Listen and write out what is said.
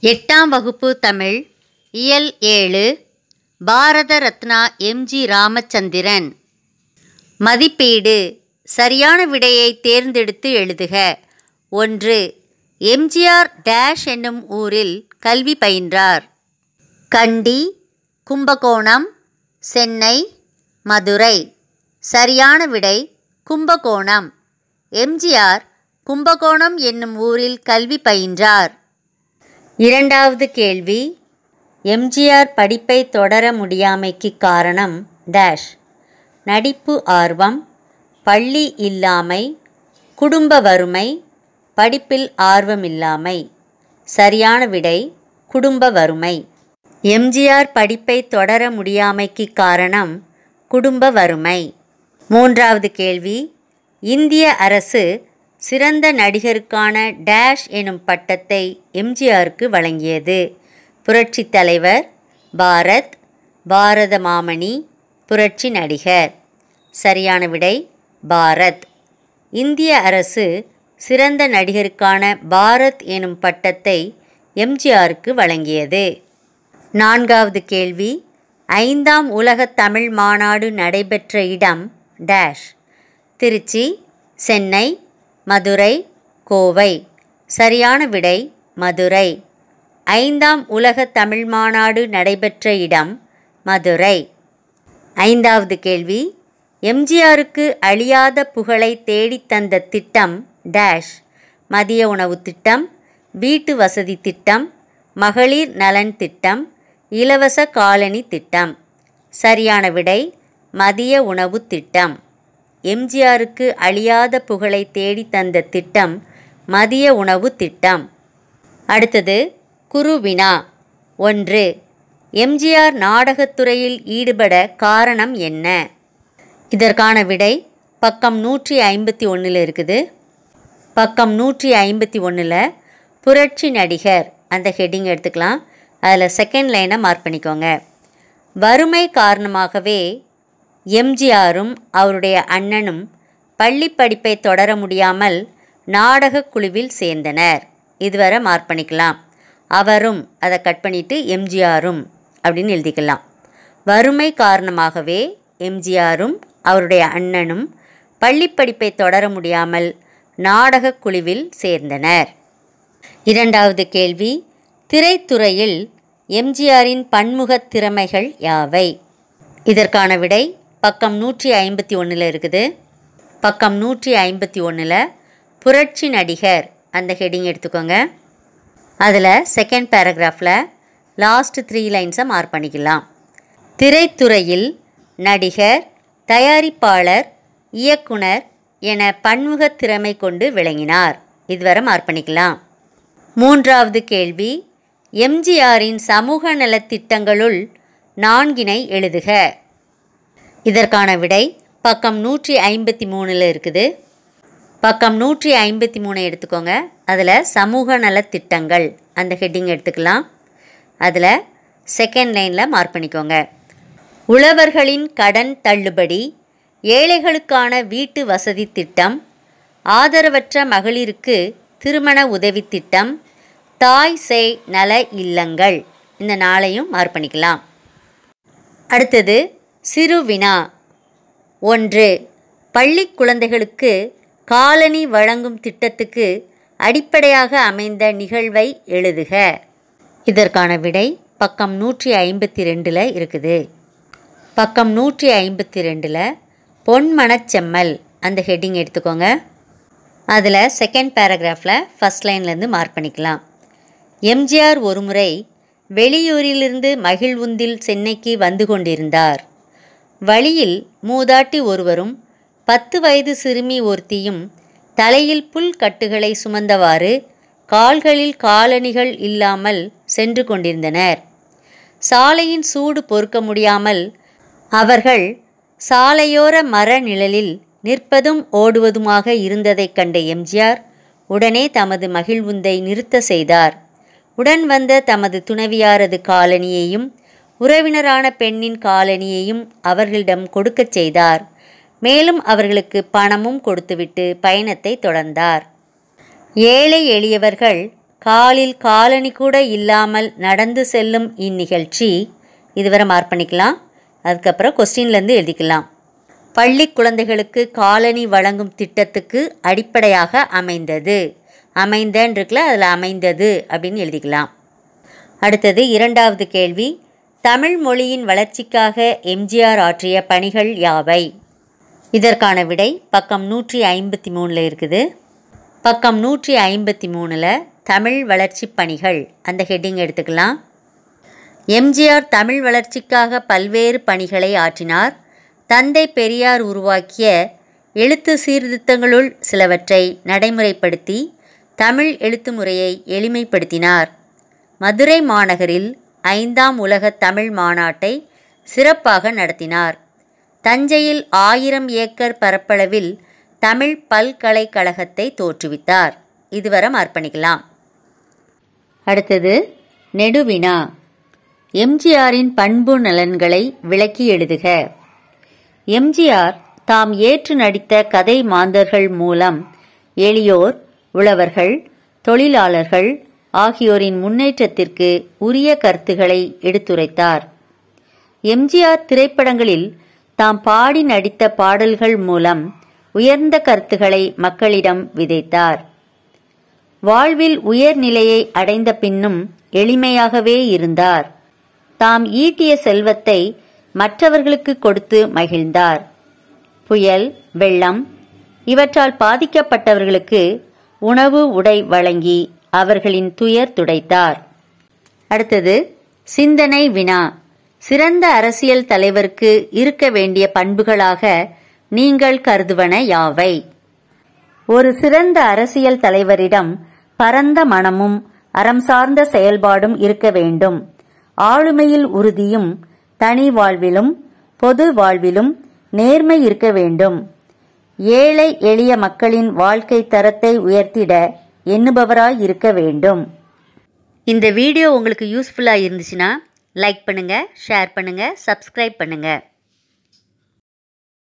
எட்டாம் வகுப்பு தமிழ் இயல் ஏழு பாரத ரத்னா எம்ஜி ராமச்சந்திரன் மதிப்பீடு சரியான விடையை தேர்ந்தெடுத்து எழுதுக ஒன்று எம்ஜிஆர் டேஷ் என்னும் ஊரில் கல்வி பயின்றார் கண்டி கும்பகோணம் சென்னை மதுரை சரியான விடை கும்பகோணம் எம்ஜிஆர் கும்பகோணம் என்னும் ஊரில் கல்வி பயின்றார் இரண்டாவது கேள்வி எம்ஜிஆர் படிப்பை தொடர முடியாமைக்கு காரணம் டேஷ் நடிப்பு ஆர்வம் பள்ளி இல்லாமை குடும்ப வறுமை படிப்பில் ஆர்வமில்லாமை சரியான விடை குடும்ப வறுமை எம்ஜிஆர் படிப்பை தொடர முடியாமைக்கு காரணம் குடும்ப வறுமை மூன்றாவது கேள்வி இந்திய அரசு சிறந்த நடிகருக்கான டேஷ் எனும் பட்டத்தை எம்ஜிஆருக்கு வழங்கியது புரட்சித் தலைவர் பாரத் பாரத மாமணி புரட்சி நடிகர் சரியான விடை பாரத் இந்திய அரசு சிறந்த நடிகருக்கான பாரத் எனும் பட்டத்தை எம்ஜிஆருக்கு வழங்கியது நான்காவது கேள்வி ஐந்தாம் உலக தமிழ் மாநாடு நடைபெற்ற இடம் டேஷ் திருச்சி சென்னை மதுரை கோவை சரியான விடை மதுரை ஐந்தாம் உலக தமிழ் மாநாடு நடைபெற்ற இடம் மதுரை ஐந்தாவது கேள்வி எம்ஜிஆருக்கு அழியாத புகழை தேடித் தந்த திட்டம் டேஷ் மதிய உணவு திட்டம் வீட்டு வசதி திட்டம் மகளிர் நலன் திட்டம் இலவச காலனி திட்டம் சரியான விடை மதிய உணவு திட்டம் எம்ஜிஆருக்கு அழியாத புகழை தேடித் தந்த திட்டம் மதிய உணவு திட்டம் அடுத்தது குருவினா ஒன்று எம்ஜிஆர் நாடகத்துறையில் ஈடுபட காரணம் என்ன இதற்கான விடை பக்கம் நூற்றி ஐம்பத்தி ஒன்றில் இருக்குது பக்கம் நூற்றி ஐம்பத்தி ஒன்றில் புரட்சி நடிகர் அந்த ஹெட்டிங் எடுத்துக்கலாம் அதில் செகண்ட் லைனை மார்க் பண்ணிக்கோங்க வறுமை காரணமாகவே எம்ஜிஆரும் அவருடைய அண்ணனும் பள்ளி படிப்பை தொடர முடியாமல் நாடகக் குழுவில் சேர்ந்தனர் இதுவரை மார்க் பண்ணிக்கலாம் அவரும் அதை கட் பண்ணிவிட்டு எம்ஜிஆரும் அப்படின்னு எழுதிக்கலாம் வறுமை காரணமாகவே எம்ஜிஆரும் அவருடைய அண்ணனும் பள்ளி படிப்பை தொடர முடியாமல் நாடகக் குழுவில் சேர்ந்தனர் இரண்டாவது கேள்வி திரைத்துறையில் எம்ஜிஆரின் பன்முகத் திறமைகள் யாவை இதற்கான விடை பக்கம் நூற்றி ஐம்பத்தி ஒன்றில் இருக்குது பக்கம் நூற்றி ஐம்பத்தி ஒன்றில் புரட்சி நடிகர் அந்த ஹெட்டிங் எடுத்துக்கோங்க அதில் செகண்ட் பேராகிராஃபில் லாஸ்ட் த்ரீ லைன்ஸை மார்க் பண்ணிக்கலாம் திரைத்துறையில் நடிகர் தயாரிப்பாளர் இயக்குனர் என பன்முகத் திறமை கொண்டு விளங்கினார் இதுவரை மார்க் பண்ணிக்கலாம் மூன்றாவது கேள்வி எம்ஜிஆரின் சமூக நலத்திட்டங்களுள் நான்கினை எழுதுக இதற்கான விடை பக்கம் நூற்றி ஐம்பத்தி மூணில் இருக்குது பக்கம் நூற்றி ஐம்பத்தி மூணை எடுத்துக்கோங்க அதில் சமூக நலத்திட்டங்கள் அந்த ஹெட்டிங் எடுத்துக்கலாம் அதில் செகண்ட் லைனில் மார்க் பண்ணிக்கோங்க உழவர்களின் கடன் தள்ளுபடி ஏழைகளுக்கான வீட்டு வசதி திட்டம் ஆதரவற்ற மகளிருக்கு திருமண உதவி திட்டம் தாய் சேய் நல இல்லங்கள் இந்த நாளையும் மார்க் பண்ணிக்கலாம் அடுத்தது சிறு வினா ஒன்று பள்ளி குழந்தைகளுக்கு காலனி வழங்கும் திட்டத்துக்கு அடிப்படையாக அமைந்த நிகழ்வை எழுதுக இதற்கான விடை பக்கம் நூற்றி ஐம்பத்தி ரெண்டில் இருக்குது பக்கம் நூற்றி ஐம்பத்தி ரெண்டில் பொன்மணச்செம்மல் அந்த ஹெட்டிங் எடுத்துக்கோங்க அதில் செகண்ட் பேராகிராஃபில் ஃபஸ்ட் லைன்லேருந்து மார்க் பண்ணிக்கலாம் எம்ஜிஆர் ஒருமுறை வெளியூரிலிருந்து மகிழ்வுந்தில் சென்னைக்கு வந்து கொண்டிருந்தார் வழியில் மூதாட்டி ஒருவரும் பத்து வயது சிறுமி ஒருத்தியும் தலையில் புல் கட்டுகளை சுமந்தவாறு கால்களில் காலணிகள் இல்லாமல் சென்று கொண்டிருந்தனர் சாலையின் சூடு பொறுக்க முடியாமல் அவர்கள் சாலையோர மர நிழலில் நிற்பதும் ஓடுவதுமாக இருந்ததைக் கண்ட எம்ஜிஆர் உடனே தமது மகிழ்வுந்தை நிறுத்த செய்தார் உடன் வந்த தமது துணைவியாரது காலணியையும் உறவினரான பெண்ணின் காலணியையும் அவர்களிடம் கொடுக்கச் செய்தார் மேலும் அவர்களுக்கு பணமும் கொடுத்துவிட்டு பயணத்தை தொடர்ந்தார் ஏழை எளியவர்கள் காலில் காலணி கூட இல்லாமல் நடந்து செல்லும் இந்நிகழ்ச்சி இதுவரை மார்க் பண்ணிக்கலாம் அதுக்கப்புறம் கொஸ்டின்லேருந்து எழுதிக்கலாம் பள்ளி குழந்தைகளுக்கு காலணி வழங்கும் திட்டத்துக்கு அடிப்படையாக அமைந்தது அமைந்தன்னு இருக்குல்ல அதில் அமைந்தது அப்படின்னு எழுதிக்கலாம் அடுத்தது இரண்டாவது கேள்வி தமிழ் மொழியின் வளர்ச்சிக்காக எம்ஜிஆர் ஆற்றிய பணிகள் யாவை இதற்கான விடை பக்கம் நூற்றி ஐம்பத்தி மூணில் இருக்குது பக்கம் நூற்றி ஐம்பத்தி மூணில் தமிழ் வளர்ச்சி பணிகள் அந்த ஹெட்டிங் எடுத்துக்கலாம் எம்ஜிஆர் தமிழ் வளர்ச்சிக்காக பல்வேறு பணிகளை ஆற்றினார் தந்தை பெரியார் உருவாக்கிய எழுத்து சீர்திருத்தங்களுள் சிலவற்றை நடைமுறைப்படுத்தி தமிழ் எழுத்து முறையை எளிமைப்படுத்தினார் மதுரை மாநகரில் ஐந்தாம் உலக தமிழ் மாநாட்டை சிறப்பாக நடத்தினார் தஞ்சையில் ஆயிரம் ஏக்கர் பரப்பளவில் தமிழ் பல்கலைக்கழகத்தை தோற்றுவித்தார் இதுவரை அர்ப்பணிக்கலாம் அடுத்தது நெடுவினா எம்ஜிஆரின் பண்பு நலன்களை விளக்கி எழுதுக எம்ஜிஆர் தாம் ஏற்று நடித்த கதை மாந்தர்கள் மூலம் எளியோர் உழவர்கள் தொழிலாளர்கள் ஆகியோரின் முன்னேற்றத்திற்கு உரிய கருத்துக்களை எடுத்துரைத்தார் எம்ஜிஆர் திரைப்படங்களில் தாம் பாடி நடித்த பாடல்கள் மூலம் உயர்ந்த கருத்துக்களை மக்களிடம் விதைத்தார் வாழ்வில் உயர்நிலையை அடைந்த பின்னும் எளிமையாகவே இருந்தார் தாம் ஈட்டிய செல்வத்தை மற்றவர்களுக்கு கொடுத்து மகிழ்ந்தார் புயல் வெள்ளம் இவற்றால் பாதிக்கப்பட்டவர்களுக்கு உணவு உடை வழங்கி அவர்களின் துயர் துடைத்தார் அடுத்தது சிந்தனை வினா சிறந்த அரசியல் தலைவருக்கு இருக்க வேண்டிய பண்புகளாக நீங்கள் கருதுவன யாவை ஒரு சிறந்த அரசியல் தலைவரிடம் பரந்த மனமும் அறம் சார்ந்த செயல்பாடும் இருக்க வேண்டும் ஆளுமையில் உறுதியும் தனி வாழ்விலும் பொது வாழ்விலும் நேர்மை இருக்க வேண்டும் ஏழை எளிய மக்களின் வாழ்க்கை தரத்தை உயர்த்திட எண்ணுபவராய் இருக்க வேண்டும் இந்த வீடியோ உங்களுக்கு யூஸ்ஃபுல்லாக இருந்துச்சுன்னா லைக் பண்ணுங்கள் ஷேர் பண்ணுங்கள் சப்ஸ்கிரைப் பண்ணுங்கள்